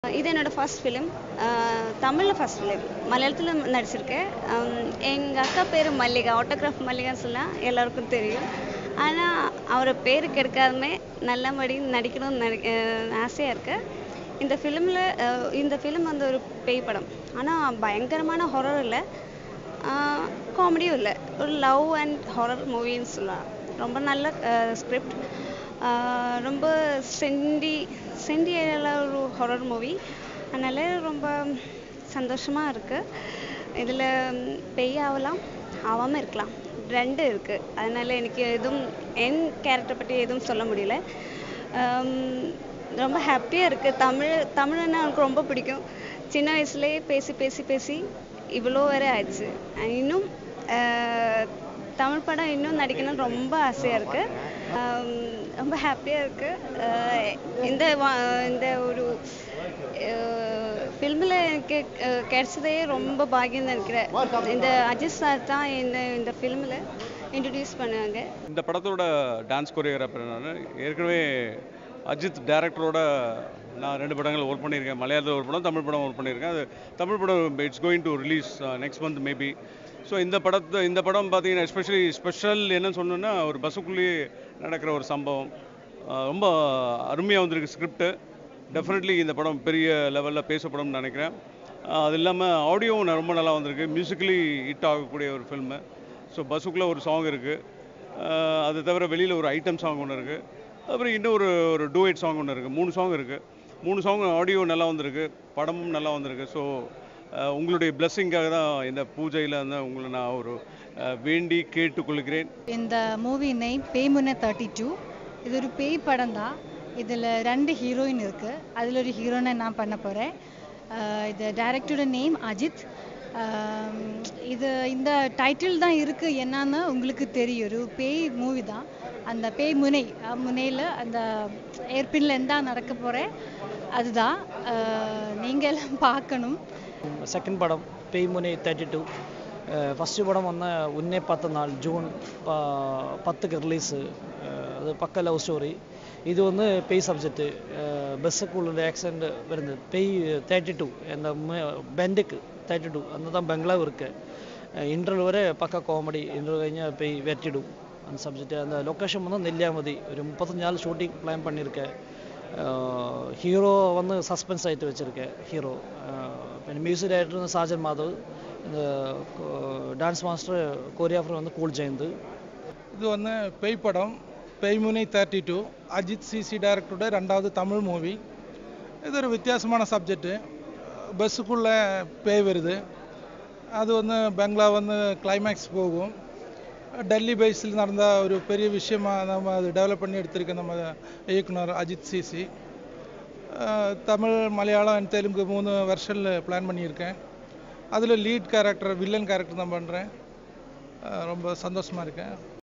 இது என்னோடய first film தமிழில் ஃபர்ஸ்ட் ஃபிலிம் மலையாளத்தில் நடிச்சிருக்கேன் எங்கள் அக்கா பேர் மல்லிகா ஆட்டோகிராஃப் மல்லிகான்னு சொன்னால் எல்லாருக்கும் தெரியும் ஆனால் அவரை பேர் கெடுக்காதுமே நல்லபடி நடிக்கணும்னு நடி ஆசையாக இருக்கு இந்த ஃபிலிமில் இந்த ஃபிலிம் வந்து ஒரு பேய் படம் ஆனால் பயங்கரமான ஹொரர் இல்லை காமெடியும் இல்லை ஒரு லவ் அண்ட் ஹொரர் மூவின்னு சொல்லலாம் ரொம்ப நல்ல ஸ்கிரிப்ட் ரொம்ப சென்டி சென்டி ஏரியாவில் ஒரு ஹொரர் மூவி அதனால் ரொம்ப சந்தோஷமாக இருக்குது இதில் பேய் ஆகலாம் ஆகாமல் இருக்கலாம் ரெண்டு இருக்குது அதனால் எனக்கு எதுவும் என் கேரக்டர் பற்றி எதுவும் சொல்ல முடியல ரொம்ப ஹாப்பியாக இருக்குது தமிழ் தமிழ்னா எனக்கு ரொம்ப பிடிக்கும் சின்ன வயசுலேயே பேசி பேசி பேசி இவ்வளோ வரை ஆயிடுச்சு இன்னும் தமிழ் படம் இன்னும் நடிக்கணும்னு ரொம்ப ஆசையாக இருக்குது ரொம்ப ஹாப்பியாக இருக்குது இந்த இந்த ஒரு ஃபில்மில் எனக்கு கிடைச்சதே ரொம்ப பாக்கியம் நினைக்கிறேன் இந்த அஜித் சார் தான் இந்த இந்த ஃபில்மில் இன்ட்ரடியூஸ் பண்ணாங்க இந்த படத்தோட டான்ஸ் கொரியோகிராஃபர் நான் ஏற்கனவே அஜித் டேரக்டரோட நான் ரெண்டு படங்கள் ஒர்க் பண்ணியிருக்கேன் மலையாளத்தில் ஒரு படம் தமிழ் படம் ஒர்க் பண்ணியிருக்கேன் அது தமிழ் படம் it's going to release next month maybe so இந்த படத்தை இந்த படம் பார்த்தீங்கன்னா எஸ்பெஷலி ஸ்பெஷல் என்னன்னு சொன்னோன்னா ஒரு பஸ்ஸுக்குள்ளேயே நடக்கிற ஒரு சம்பவம் ரொம்ப அருமையாக வந்திருக்கு ஸ்கிரிப்டு டெஃபினெட்லி இந்த படம் பெரிய லெவலில் பேசப்படும்னு நினைக்கிறேன் அது இல்லாமல் ஆடியோவும் ரொம்ப நல்லா வந்திருக்கு மியூசிக்கலி ஹிட் ஆகக்கூடிய ஒரு ஃபில்மு ஸோ பஸ்ஸுக்குள்ளே ஒரு சாங் இருக்குது அது தவிர வெளியில் ஒரு ஐட்டம் சாங் ஒன்று இருக்குது அப்புறம் இன்னும் ஒரு ஒரு டூயட் சாங் ஒன்று இருக்குது மூணு சாங் இருக்குது மூணு சாங் ஆடியோ நல்லா வந்திருக்கு படமும் நல்லா வந்திருக்கு ஸோ உங்களுடைய பிளஸ்ஸிங்காக தான் இந்த பூஜையில் வந்து உங்களை நான் ஒரு வேண்டி கேட்டுக்கொள்கிறேன் இந்த movie name Peymunai thirty two இது ஒரு பேய் படம் தான் இதில் ரெண்டு ஹீரோயின் இருக்குது அதில் ஒரு ஹீரோனை நான் பண்ண போகிறேன் இது டைரக்டரோட நேம் அஜித் இது இந்த டைட்டில் தான் இருக்குது என்னன்னு உங்களுக்கு தெரியும் ஒரு பேய் மூவி தான் அந்த பேய் முனை முனையில் அந்த ஏற்பினில் என்ன நடக்க போகிறேன் அதுதான் நீங்கள் எல்லாம் பார்க்கணும் സെക്കൻഡ് പടം പെയ്മുനെ തേർട്ടി ടു ഫസ്റ്റ് പടം വന്ന ഉന്നേ പത്ത് നാൾ ജൂൺ പത്തുക്ക് റിലീസ് അത് പക്ക ലവ് സ്റ്റോറി ഇത് വന്ന് പെയ് സബ്ജക്റ്റ് ബസ്സൊക്കെ ആക്സിഡൻറ്റ് വരുന്നത് പെയ് തേർട്ടി ടു എന്താ ബെൻഡുക്ക് തേർട്ടി ടു അന്ന് தான் பெங்களூர் இருக்கு இன்டர்வல் வரை பக்கா காமெடி இன்டர்வல் കഴിഞ്ഞാൽ பெய் வெற்றிடும் அந்த சப்ஜெக்ட் அந்த லொக்கேஷன் வந்து நெல்லியாமதி ஒரு முப்பத்தஞ்சு நாள் ஷூட்டிங் பிளான் பண்ணியிருக்கேன் ஹீரோ வந்து சஸ்பென்ஸ் ஆகிட்டு வச்சுருக்கேன் ஹீரோ പിന്നെ മ്യൂസിക് ഡയറക്ടർ வந்து சாஜன் மாதவ் இந்த டான்ஸ் மாஸ்டர் கோரியோகிராஃபர் வந்து கூல் ஜெயந்த் இது வந்து பேய் படம் Peymunai thirty two Ajith CC டைரக்டரோட ரெண்டாவது தமிழ் மூவி இது ஒரு வித்தியாசமான சப்ஜெக்ட்டு பஸ்ஸுக்குள்ளே பேய் வருது அது வந்து பெங்களா வந்து கிளைமேக்ஸ் போகும் டெல்லி பேஸில் நடந்த ஒரு பெரிய விஷயமாக நம்ம அது டெவலப் பண்ணி எடுத்திருக்க நம்ம இயக்குனர் அஜித் சிசி தமிழ் மலையாளம் தெலுங்கு மூணு வெர்ஷனில் பிளான் பண்ணியிருக்கேன் அதில் லீட் கேரக்டர் வில்லன் கேரக்டர் தான் பண்ணுறேன் ரொம்ப சந்தோஷமாக இருக்கேன்